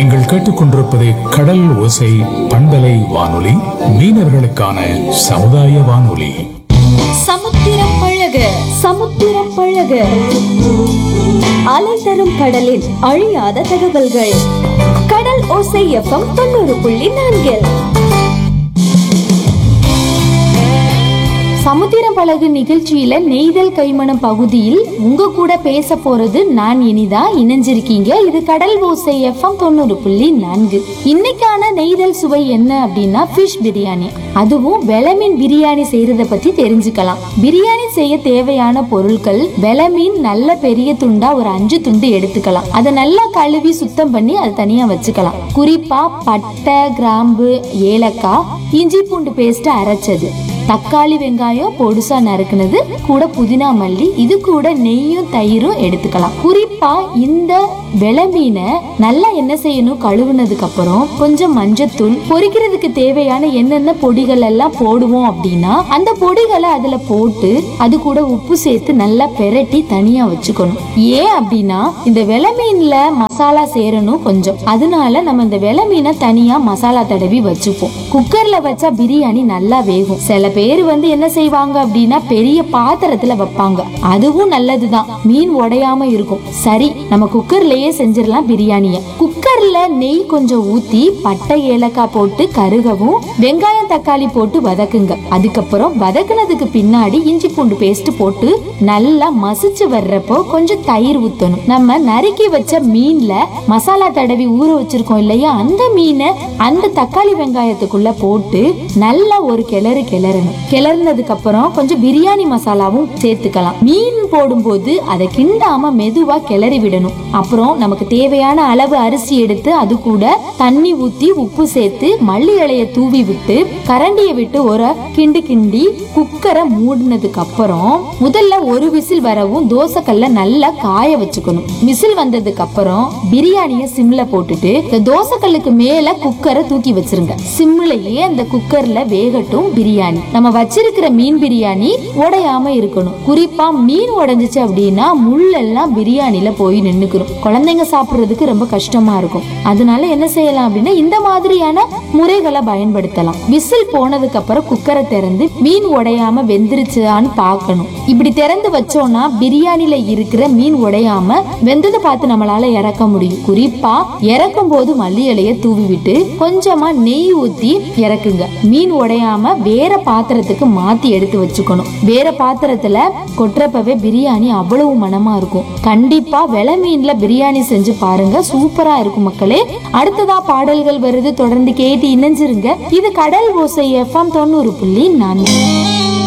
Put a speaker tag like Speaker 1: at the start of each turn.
Speaker 1: நீங்கள் கேட்டுக்கொண்டிருப்பது கடல் ஓசை பண்பலை வானொலி மீனவர்களுக்கான சமுதாய வானொலி
Speaker 2: சமுத்திரம் பழக சமுத்திரம் பழக அலை தரும் கடலின் அழியாத தகவல்கள் கடல் ஓசை எஃப்எம் தொண்ணூறு புள்ளி நான்கில்
Speaker 3: சமுத்திரம் பழகு நிகழ்ச்சியில நெய்தல் கைமணம் பகுதியில் உங்க கூட பேச போறது நான் இனிதா இணைஞ்சிருக்கீங்க இது கடல் ஓசை எஃப்எம் தொண்ணூறு புள்ளி நான்கு இன்னைக்கான நெய்தல் சுவை என்ன அப்படின்னா ஃபிஷ் பிரியாணி அதுவும் வெளமீன் பிரியாணி செய்யறத பத்தி தெரிஞ்சுக்கலாம் பிரியாணி செய்ய தேவையான பொருட்கள் வெளமீன் நல்ல பெரிய துண்டா ஒரு அஞ்சு துண்டு எடுத்துக்கலாம் அதை நல்லா கழுவி சுத்தம் பண்ணி அதை தனியா வச்சுக்கலாம் குறிப்பா பட்டை கிராம்பு ஏலக்காய் இஞ்சி பூண்டு பேஸ்ட் அரைச்சது தக்காளி வெங்காயம் பொடுசா நறுக்குனது கூட புதினா மல்லி இது கூட நெய்யும் தயிரும் எடுத்துக்கலாம் குறிப்பா இந்த வெளமீனை நல்லா என்ன செய்யணும் கழுவுனதுக்கு அப்புறம் கொஞ்சம் மஞ்சத்தூள் பொரிக்கிறதுக்கு தேவையான என்னென்ன பொடிகள் எல்லாம் போடுவோம் அப்படின்னா அந்த பொடிகளை அதுல போட்டு அது கூட உப்பு சேர்த்து நல்லா பெரட்டி தனியா வச்சுக்கணும் ஏன் அப்படின்னா இந்த வெளமீன்ல மசாலா சேரணும் கொஞ்சம் அதனால நம்ம இந்த வெளமீனை தனியா மசாலா தடவி வச்சுப்போம் குக்கர்ல வச்சா பிரியாணி நல்லா வேகும் சில பேர் வந்து என்ன செய்வாங்க அப்படின்னா பெரிய பாத்திரத்துல வைப்பாங்க அதுவும் நல்லதுதான் மீன் உடையாம இருக்கும் சரி நம்ம குக்கர்லயே செஞ்சிடலாம் பிரியாணிய குக்கர்ல நெய் கொஞ்சம் ஊத்தி பட்டை ஏலக்காய் போட்டு கருகவும் வெங்காயம் தக்காளி போட்டு வதக்குங்க அதுக்கப்புறம் வதக்குனதுக்கு பின்னாடி இஞ்சி பூண்டு பேஸ்ட் போட்டு நல்லா மசிச்சு வர்றப்போ கொஞ்சம் தயிர் ஊத்தணும் நம்ம நறுக்கி வச்ச மீன்ல மசாலா தடவி ஊற வச்சிருக்கோம் இல்லையா அந்த மீனை அந்த தக்காளி வெங்காயத்துக்குள்ள போட்டு நல்லா ஒரு கிளறு கிளறணும் கிளறினதுக்கு அப்புறம் கொஞ்சம் பிரியாணி மசாலாவும் சேர்த்துக்கலாம் மீன் போடும்போது அதை கிண்டாம மெதுவா கிளறி விடணும் அப்புறம் நமக்கு தேவையான அளவு அரிசி எடுத்து அது கூட தண்ணி ஊத்தி உப்பு சேர்த்து மல்லி இலைய தூவி விட்டு கரண்டியை விட்டு ஒரு கிண்டு கிண்டி குக்கரை மூடினதுக்கு அப்புறம் முதல்ல ஒரு விசில் வரவும் தோசைக்கல்ல நல்லா காய வச்சுக்கணும் விசில் வந்ததுக்கு அப்புறம் பிரியாணிய சிம்ல போட்டுட்டு இந்த தோசைக்கல்லுக்கு மேல குக்கரை தூக்கி வச்சிருங்க சிம்லயே அந்த குக்கர்ல வேகட்டும் பிரியாணி நம்ம வச்சிருக்கிற மீன் பிரியாணி உடையாம இருக்கணும் குறிப்பா மீன் உடைஞ்சிச்சு அப்படின்னா முள்ளெல்லாம் பிரியாணில போய் நின்னுக்கிறோம் குழந்தைங்க சாப்பிடுறதுக்கு ரொம்ப கஷ்டமா இருக்கும் அதனால என்ன செய்யலாம் அப்படின்னா இந்த மாதிரியான முறைகளை பயன்படுத்தலாம் விசில் போனதுக்கு அப்புறம் குக்கரை திறந்து மீன் உடையாம வெந்துருச்சான்னு பார்க்கணும் இப்படி திறந்து வச்சோம்னா பிரியாணில இருக்கிற மீன் உடையாம வெந்ததை பார்த்து நம்மளால இறக்க முடியும் குறிப்பா இறக்கும் போது மல்லி இலைய தூவி விட்டு கொஞ்சமா நெய் ஊத்தி இறக்குங்க மீன் உடையாம வேற பாத்திரத்துக்கு மாத்தி எடுத்து வச்சுக்கணும் வேற பாத்திரத்துல கொட்டுறப்பவே பிரியாணி அவ்வளவு மனமா இருக்கும் கண்டிப்பா வெள மீன்ல பிரியாணி செஞ்சு பாருங்க சூப்பரா இருக்கும் மக்களே அடுத்ததா பாடல்கள் வருது தொடர்ந்து கேட்டு இணைஞ்சிருங்க இது கடல் ஓசை எஃப்எம் தொண்ணூறு புள்ளி நான்கு